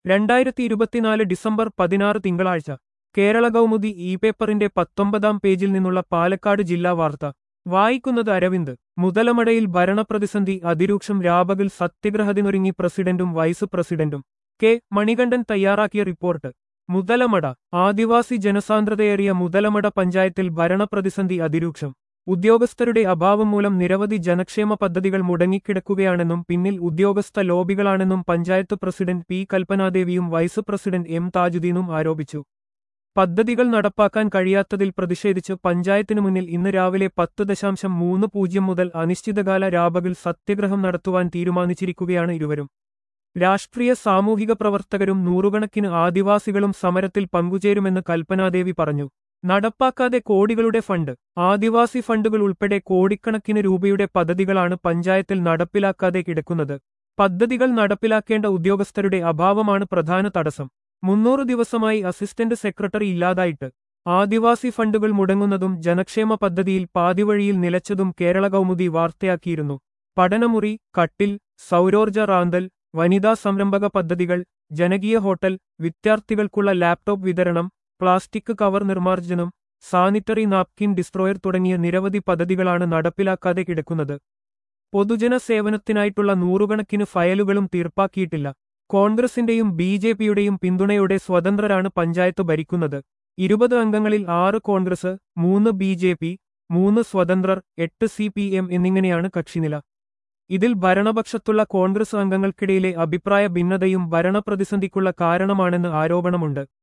രണ്ടായിരത്തി ഇരുപത്തിനാല് ഡിസംബർ പതിനാറ് തിങ്കളാഴ്ച കേരള കൗമുദി ഇ പേപ്പറിന്റെ പത്തൊമ്പതാം പേജിൽ നിന്നുള്ള പാലക്കാട് ജില്ലാ വാർത്ത വായിക്കുന്നത് അരവിന്ദ് മുതലമടയിൽ ഭരണപ്രതിസന്ധി അതിരൂക്ഷം രാപകൽ സത്യഗ്രഹത്തിനൊരുങ്ങി പ്രസിഡന്റും വൈസ് പ്രസിഡന്റും കെ മണികണ്ഠൻ തയ്യാറാക്കിയ റിപ്പോർട്ട് മുതലമട ആദിവാസി ജനസാന്ദ്രതയേറിയ മുതലമട പഞ്ചായത്തിൽ ഭരണപ്രതിസന്ധി അതിരൂക്ഷം ഉദ്യോഗസ്ഥരുടെ അഭാവം മൂലം നിരവധി ജനക്ഷേമ പദ്ധതികൾ മുടങ്ങിക്കിടക്കുകയാണെന്നും പിന്നിൽ ഉദ്യോഗസ്ഥ ലോബികളാണെന്നും പഞ്ചായത്ത് പ്രസിഡന്റ് പി കൽപ്പനാദേവിയും വൈസ് പ്രസിഡന്റ് എം താജുദ്ദീനും ആരോപിച്ചു പദ്ധതികൾ നടപ്പാക്കാൻ കഴിയാത്തതിൽ പ്രതിഷേധിച്ച് പഞ്ചായത്തിനു മുന്നിൽ ഇന്ന് രാവിലെ പത്ത് ദശാംശം മൂന്ന് പൂജ്യം മുതൽ അനിശ്ചിതകാല രാപകൽ സത്യഗ്രഹം നടത്തുവാൻ തീരുമാനിച്ചിരിക്കുകയാണ് ഇരുവരും രാഷ്ട്രീയ സാമൂഹിക പ്രവർത്തകരും നൂറുകണക്കിന് ആദിവാസികളും സമരത്തിൽ പങ്കുചേരുമെന്ന് കൽപ്പനാദേവി പറഞ്ഞു നടപ്പാക്കാതെ കോടികളുടെ ഫണ്ട് ആദിവാസി ഫണ്ടുകൾ ഉൾപ്പെടെ കോടിക്കണക്കിന് രൂപയുടെ പദ്ധതികളാണ് പഞ്ചായത്തിൽ നടപ്പിലാക്കാതെ കിടക്കുന്നത് പദ്ധതികൾ നടപ്പിലാക്കേണ്ട ഉദ്യോഗസ്ഥരുടെ അഭാവമാണ് പ്രധാന തടസ്സം മുന്നൂറ് ദിവസമായി അസിസ്റ്റന്റ് സെക്രട്ടറി ഇല്ലാതായിട്ട് ആദിവാസി ഫണ്ടുകൾ മുടങ്ങുന്നതും ജനക്ഷേമ പദ്ധതിയിൽ പാതിവഴിയിൽ നിലച്ചതും കേരള കൗമുദി വാർത്തയാക്കിയിരുന്നു പഠനമുറി കട്ടിൽ സൗരോർജ റാന്തൽ വനിതാ സംരംഭക പദ്ധതികൾ ജനകീയ ഹോട്ടൽ വിദ്യാർത്ഥികൾക്കുള്ള ലാപ്ടോപ്പ് വിതരണം പ്ലാസ്റ്റിക് കവർ നിർമ്മാർജ്ജനം സാനിറ്ററി നാപ്കിൻ ഡിസ്ട്രോയർ തുടങ്ങിയ നിരവധി പദ്ധതികളാണ് നടപ്പിലാക്കാതെ കിടക്കുന്നത് പൊതുജന സേവനത്തിനായിട്ടുള്ള നൂറുകണക്കിന് ഫയലുകളും തീർപ്പാക്കിയിട്ടില്ല കോൺഗ്രസിന്റെയും ബി ജെ പിയുടെയും പിന്തുണയോടെ സ്വതന്ത്രരാണ് പഞ്ചായത്ത് ഭരിക്കുന്നത് ഇരുപത് അംഗങ്ങളിൽ ആറ് കോൺഗ്രസ് മൂന്ന് ബി ജെ പി മൂന്ന് സ്വതന്ത്രർ എട്ട് സി പി എം എന്നിങ്ങനെയാണ് കക്ഷിനില ഇതിൽ ഭരണപക്ഷത്തുള്ള കോൺഗ്രസ് അംഗങ്ങൾക്കിടയിലെ അഭിപ്രായ ഭിന്നതയും ഭരണപ്രതിസന്ധിക്കുള്ള കാരണമാണെന്ന് ആരോപണമുണ്ട്